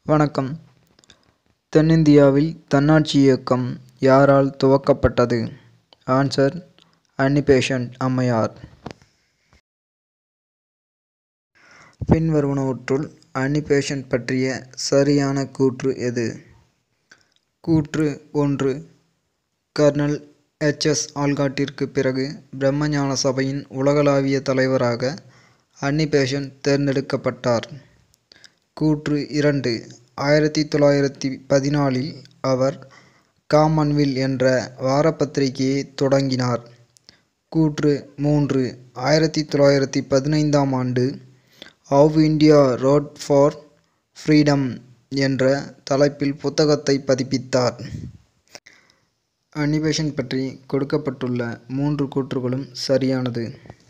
வணக்கம் தென்னிந்தியாவில் தன்னாட்சி இயக்கம் யாரால் துவக்கப்பட்டது ஆன்சர் அன்னி பெசன்ட் அம்மையார் பின்வருவனவற்றுள் அன்னி பெசன்ட் பற்றிய சரியான கூற்று எது கூற்று ஒன்று கர்னல் எச்எஸ் ஆல்காட்டிற்கு பிறகு பிரம்மஞான சபையின் உலகளாவிய தலைவராக அன்னி பெசன்ட் தேர்ந்தெடுக்கப்பட்டார் கூற்று இரண்டு ஆயிரத்தி தொள்ளாயிரத்தி பதினாலில் அவர் காமன்வில் என்ற வாரப்பத்திரிகையை தொடங்கினார் கூற்று மூன்று ஆயிரத்தி தொள்ளாயிரத்தி பதினைந்தாம் ஆண்டு how India wrought for freedom என்ற தலைப்பில் புத்தகத்தை பதிப்பித்தார் அனிபேஷன் பற்றி கொடுக்கப்பட்டுள்ள மூன்று கூற்றுகளும் சரியானது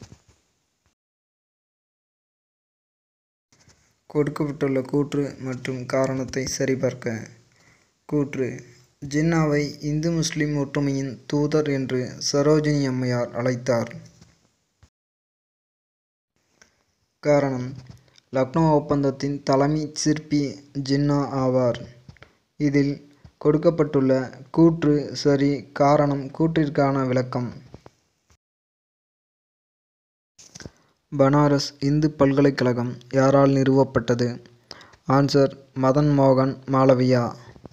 கொடுக்கப்பட்டுள்ள கூற்று மற்றும் காரணத்தை சரிபார்க்க கூற்று ஜின்னாவை இந்து முஸ்லிம் ஒற்றுமையின் தூதர் என்று சரோஜினி அம்மையார் அழைத்தார் காரணம் லக்னோ ஒப்பந்தத்தின் தலைமை சிற்பி ஜின்னா ஆவார் இதில் கொடுக்கப்பட்டுள்ள கூற்று சரி காரணம் கூற்றிற்கான விளக்கம் பனாரஸ் இந்து பல்கலைக்கழகம் யாரால் நிறுவப்பட்டது ஆன்சர் மதன் மோகன் மாளவியா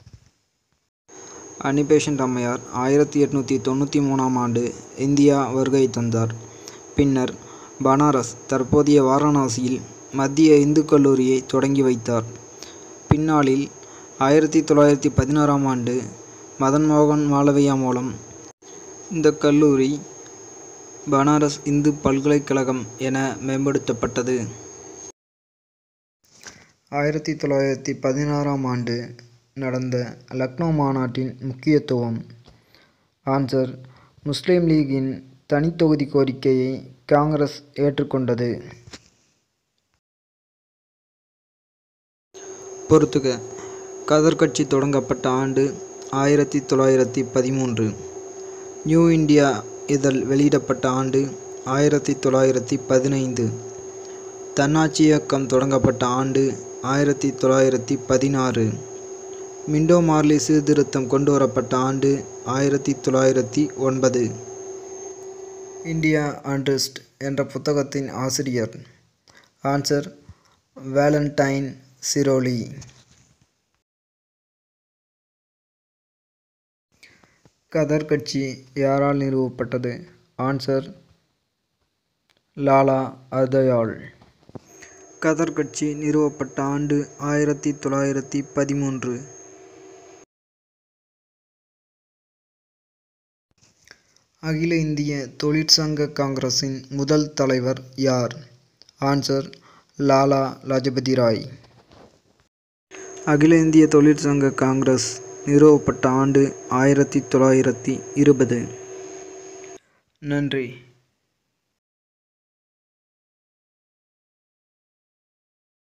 அனிபேஷன்ட் அம்மையார் ஆயிரத்தி எட்நூற்றி தொண்ணூற்றி மூணாம் ஆண்டு இந்தியா வருகை தந்தார் பின்னர் பனாரஸ் தற்போதைய வாரணாசியில் மத்திய இந்து கல்லூரியை தொடங்கி வைத்தார் பின்னாளில் ஆயிரத்தி தொள்ளாயிரத்தி பதினாறாம் ஆண்டு மதன் மோகன் மாளவியா மூலம் இந்த கல்லூரி பனாரஸ் இந்து பல்கலைக்கழகம் என மேம்படுத்தப்பட்டது ஆயிரத்தி தொள்ளாயிரத்தி பதினாறாம் ஆண்டு நடந்த லக்னோ மாநாட்டின் முக்கியத்துவம் ஆன்சர் முஸ்லீம் லீகின் தனித்தொகுதி கோரிக்கையை காங்கிரஸ் ஏற்றுக்கொண்டது பொறுத்துக கதர் கட்சி தொடங்கப்பட்ட ஆண்டு ஆயிரத்தி தொள்ளாயிரத்தி பதிமூன்று நியூ இந்தியா இதழ் வெளியிடப்பட்ட ஆண்டு ஆயிரத்தி தொள்ளாயிரத்தி பதினைந்து தன்னாட்சி இயக்கம் தொடங்கப்பட்ட ஆண்டு ஆயிரத்தி தொள்ளாயிரத்தி பதினாறு மிண்டோ மார்லி சீர்திருத்தம் கொண்டு வரப்பட்ட ஆண்டு ஆயிரத்தி தொள்ளாயிரத்தி ஒன்பது இந்தியா அண்ட்ரிஸ்ட் என்ற புத்தகத்தின் ஆசிரியர் ஆன்சர் வேலண்டைன் சிரோலி கதர் கட்சி யாரால் நிறுவப்பட்டது ஆன்சர் லாலா அர்தயாள் கதர் கட்சி நிறுவப்பட்ட ஆண்டு ஆயிரத்தி தொள்ளாயிரத்தி பதிமூன்று அகில இந்திய தொழிற்சங்க காங்கிரஸின் முதல் தலைவர் யார் ஆன்சர் லாலா லஜபதி ராய் அகில இந்திய தொழிற்சங்க காங்கிரஸ் நிறுவப்பட்ட ஆண்டு ஆயிரத்தி தொள்ளாயிரத்தி இருபது நன்றி